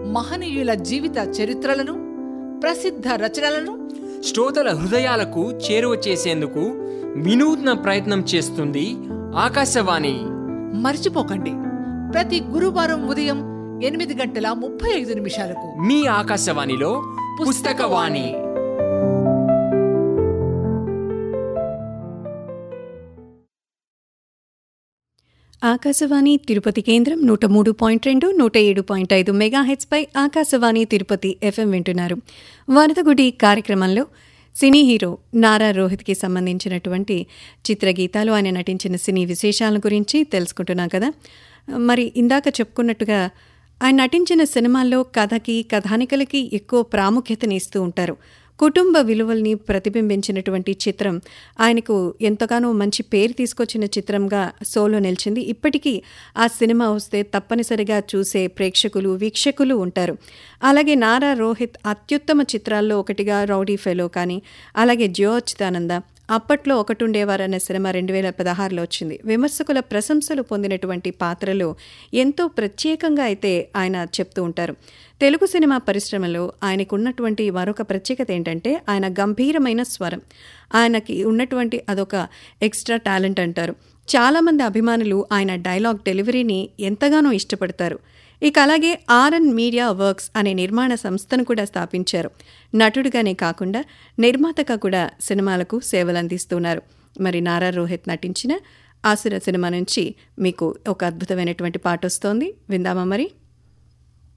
మహనీయుల జీవిత చరిత్రలను ప్రసిద్ధ రచనలను శ్రోతల హృదయాలకు చేరువ చేసేందుకు వినూత్న ప్రయత్నం చేస్తుంది ఆకాశవాణి మర్చిపోకండి ప్రతి గురువారం ఉదయం ఎనిమిది గంటల ముప్పై ఐదు నిమిషాలకు మీ ఆకాశవాణిలో పుస్తకవాణి ఆకాశవాణి తిరుపతి కేంద్రం నూట మూడు పాయింట్ రెండు నూట ఏడు పాయింట్ ఐదు మెగాహెచ్పై ఆకాశవాణి తిరుపతి ఎఫ్ఎం వింటున్నారు వరదగుడి కార్యక్రమంలో సినీ హీరో నారా రోహిత్కి సంబంధించినటువంటి చిత్రగీతాలు ఆయన నటించిన సినీ విశేషాల గురించి తెలుసుకుంటున్నాం కదా మరి ఇందాక చెప్పుకున్నట్టుగా ఆయన నటించిన సినిమాల్లో కథకి కథానికలకి ఎక్కువ ప్రాముఖ్యతని ఇస్తూ ఉంటారు కుటుంబ విలువల్ని ప్రతిబింబించినటువంటి చిత్రం ఆయనకు ఎంతగానో మంచి పేరు తీసుకొచ్చిన చిత్రంగా సోలో నిలిచింది ఇప్పటికీ ఆ సినిమా వస్తే తప్పనిసరిగా చూసే ప్రేక్షకులు వీక్షకులు ఉంటారు అలాగే నారా రోహిత్ అత్యుత్తమ చిత్రాల్లో ఒకటిగా రౌడీ ఫెలో కానీ అలాగే జియో అచ్యుతానంద అప్పట్లో ఒకటి ఉండేవారు అనే సినిమా రెండు వేల పదహారులో వచ్చింది విమర్శకుల ప్రశంసలు పొందినటువంటి పాత్రలు ఎంతో ప్రత్యేకంగా అయితే ఆయన చెప్తూ ఉంటారు తెలుగు సినిమా పరిశ్రమలో ఆయనకు ఉన్నటువంటి మరొక ప్రత్యేకత ఏంటంటే ఆయన గంభీరమైన స్వరం ఆయనకి ఉన్నటువంటి అదొక ఎక్స్ట్రా టాలెంట్ అంటారు చాలామంది అభిమానులు ఆయన డైలాగ్ డెలివరీని ఎంతగానో ఇష్టపడతారు ఇక అలాగే ఆర్ఎన్ మీడియా వర్క్స్ అనే నిర్మాణ సంస్థను కూడా స్థాపించారు నటుడిగానే కాకుండా నిర్మాతగా కూడా సినిమాలకు సేవలు అందిస్తున్నారు మరి నారా రోహిత్ నటించిన ఆసుర సినిమా నుంచి మీకు ఒక అద్భుతమైనటువంటి పాట వస్తోంది విందామా మరి